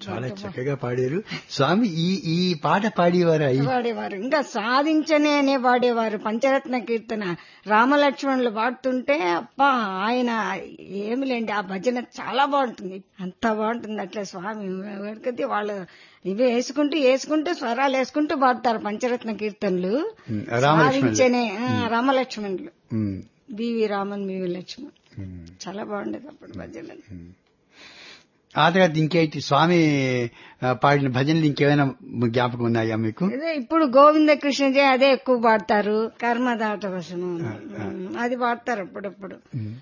చాలా చక్కగా పాడారు స్వామి ఈ ఈ పాట పాడేవారు అయ్యి పాడేవారు ఇంకా సాధించనే అనే పాడేవారు పంచరత్న కీర్తన రామలక్ష్మణులు పాడుతుంటే అప్పా ఆయన ఏమిలేండి ఆ భజన చాలా బాగుంటుంది అంత బాగుంటుంది అట్లా స్వామి ఎవరికైతే వాళ్ళు ఇవి వేసుకుంటూ వేసుకుంటూ స్వరాలు వేసుకుంటూ పాడతారు పంచరత్న కీర్తనలు ఉమ్, రామలక్ష్మణులు. సాధించనే ఆ, రామలక్ష్మణులు ఉమ్, బివి రామన్ బివి లక్ష్మణ్ ఉమ్. చాలా బాగుండేది అప్పుడు భజనలు ఆ తర్వాత ఇంకేంటి స్వామి ఆ, పాడిన భజనలు ఇంకేమైనా జ్ఞాపకం ఉన్నాయా మీకు అదే ఇప్పుడు గోవింద కృష్ణ జయ అదే ఎక్కువ పాడతారు కర్మదాట వశము అది పాడతారు అప్పుడప్పుడు